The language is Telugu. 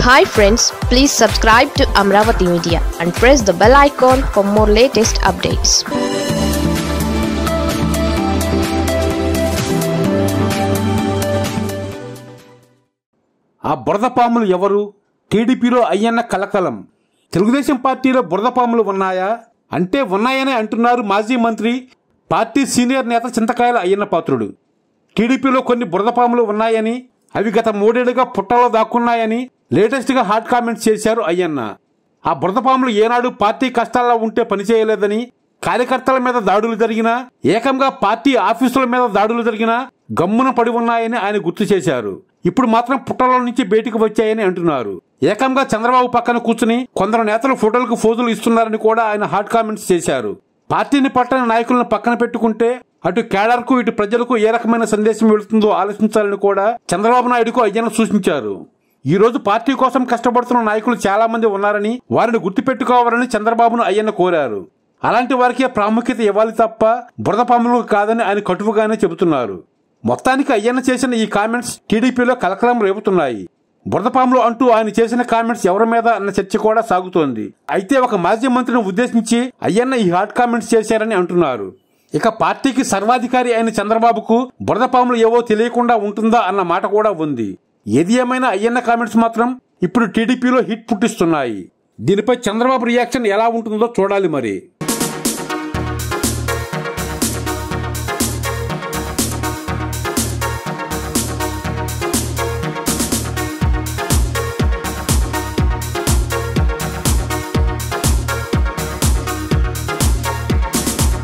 hi friends please subscribe to Amaravati media and press the bell icon for more latest updates ఆ బురద పాములు ఎవరు టీడీపీలో అయ్యన్న కలకలం తెలుగుదేశం పార్టీలో బురద పాములు ఉన్నాయా అంటే ఉన్నాయని అంటున్నారు మాజీ మంత్రి పార్టీ సీనియర్ నేత చింతకాయల అయ్యన్న పాత్రుడు టీడీపీలో కొన్ని బురద పాములు ఉన్నాయని అవి గత మూడేళ్లుగా పుట్టలో దాక్కున్నాయని లేటెస్ట్గా హాట్ కామెంట్స్ చేశారు అయ్యన్న ఆ బురద పాములు ఏనాడు పార్టీ కష్టాల్లో ఉంటే పనిచేయలేదని కార్యకర్తల మీద దాడులు జరిగినా ఏకంగా పార్టీ ఆఫీసుల మీద దాడులు జరిగినా గమ్మున పడి ఉన్నాయని ఆయన గుర్తు చేశారు ఇప్పుడు మాత్రం పుట్టలో నుంచి బయటికి వచ్చాయని అంటున్నారు ఏకంగా చంద్రబాబు పక్కన కూర్చుని కొందరు నేతలు ఫోటోలకు ఫోజులు ఇస్తున్నారని కూడా ఆయన హాట్ కామెంట్స్ చేశారు పార్టీని పట్టణ నాయకులను పక్కన పెట్టుకుంటే అటు కేడర్కు ఇటు ప్రజలకు ఏ రకమైన సందేశం వెళుతుందో ఆలోచించాలని కూడా చంద్రబాబు నాయుడుకు అయ్యన్న సూచించారు ఈ రోజు పార్టీ కోసం కష్టపడుతున్న నాయకులు చాలా మంది ఉన్నారని వారిని గుర్తుపెట్టుకోవాలని చంద్రబాబును అయ్యన్న కోరారు అలాంటి వారికే ప్రాముఖ్యత ఇవ్వాలి తప్ప బురద పాములు కాదని ఆయన కటువుగానే చెబుతున్నారు మొత్తానికి అయ్యన్న చేసిన ఈ కామెంట్స్ టీడీపీలో కలకలం రేపుతున్నాయి బురదపాములు అంటూ ఆయన చేసిన కామెంట్స్ ఎవరి మీద అన్న చర్చ కూడా సాగుతోంది అయితే ఒక మాజీ మంత్రిని ఉద్దేశించి అయ్యన్న ఈ హాట్ కామెంట్స్ చేశారని అంటున్నారు ఇక పార్టీకి సర్వాధికారి అయిన చంద్రబాబుకు బురదపాములు ఏవో తెలియకుండా ఉంటుందా అన్న మాట కూడా ఉంది ఏది ఏమైనా అయ్యన్న కామెంట్స్ మాత్రం ఇప్పుడు టీడీపీలో హిట్ పుట్టిస్తున్నాయి దీనిపై చంద్రబాబు రియాక్షన్ ఎలా ఉంటుందో చూడాలి మరి